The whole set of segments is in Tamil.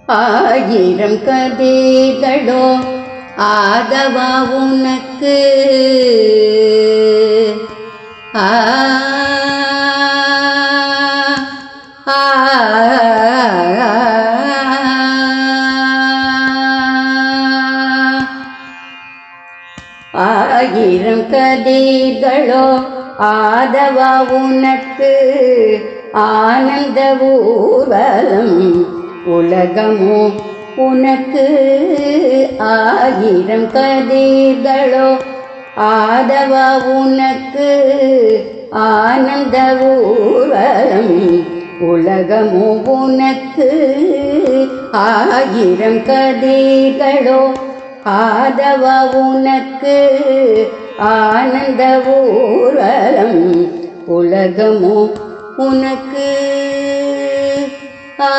ஆயிரம் கதைகளோ ஆதவா உனக்கு ஆ ஆ ஆயிரம் கதைகளோ ஆதவா உனக்கு ஆனந்த ஊர்வலம் உலகமோ உனக்கு ஆயிரம் கதைகளோ ஆதவா உனக்கு ஆனந்த ஊர்வலம் உலகமோ உனக்கு ஆயிரம் கதைகளோ ஆதவா உனக்கு ஆனந்த ஊர்வலம் உலகமோ உனக்கு ஆ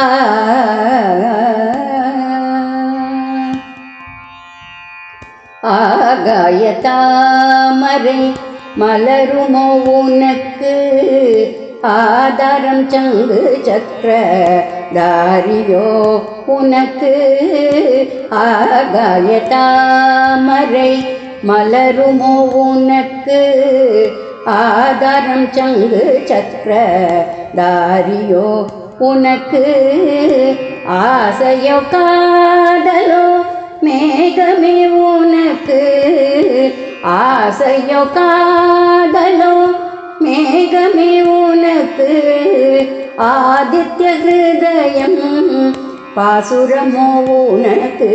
ஆகாய தாமரை மலருமோ உனக்கு ஆதாரம் சங்கு சக்கர தாரியோ உனக்கு ஆகாய தாமரை மலருமோ உனக்கு ஆதாரம் சங்கு சக்கர தாரியோ உனக்கு ஆசையோ காதலோ மேகமே உனக்கு ஆசையோ காதலோ மேகமே உனக்கு ஆதித்ய ஹிருதயம் பாசுரமோ உனக்கு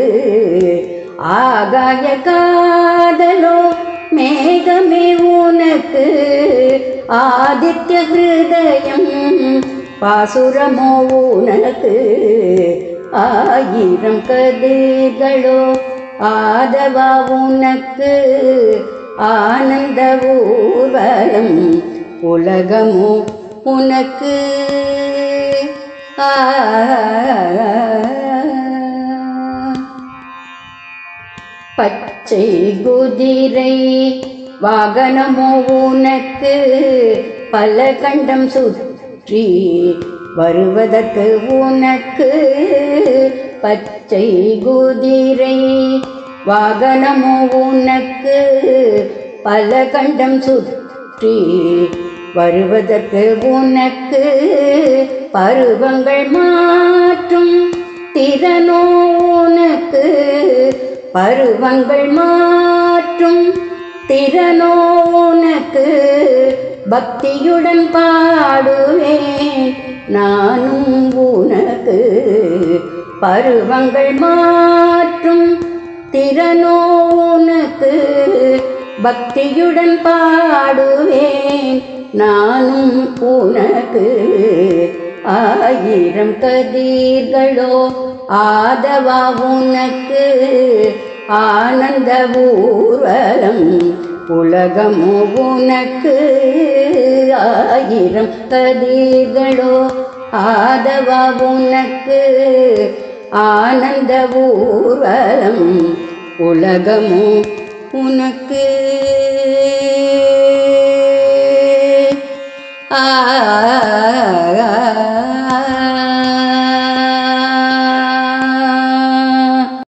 ஆகாய காதலோ மேகமே உனக்கு ஆதித்ய ஹிருதயம் பாசுரமோ உனக்கு ஆயிரம் கதைகளோ ஆதவா உனக்கு ஆனந்த ஊர்வலம் உலகமோ உனக்கு ஆ பச்சை குதிரை வாகனமோ உனக்கு பல கண்டம் சுற்றி வருவதற்கு உனக்கு பச்சை குதிரை வாகனமோ உனக்கு பல கண்டம் சுற்றி வருவதற்கு உனக்கு பருவங்கள் மாற்றும் திறனோ உனக்கு பருவங்கள் மாற்றும் திறனோ உனக்கு பக்தியுடன் பாடுவேன் நானும் உனக்கு பருவங்கள் மாற்றும் திறனோ உனக்கு பக்தியுடன் பாடுவேன் நானும் உனக்கு ஆயிரம் கதிர்களோ ஆதவா உனக்கு ஆனந்த ஊர்வலம் உலகமோ உனக்கு ஆயிரம் கதிர்களோ ஆதவா உனக்கு ஆனந்த ஊர்வலம் உலகமோ உனக்கு ஆ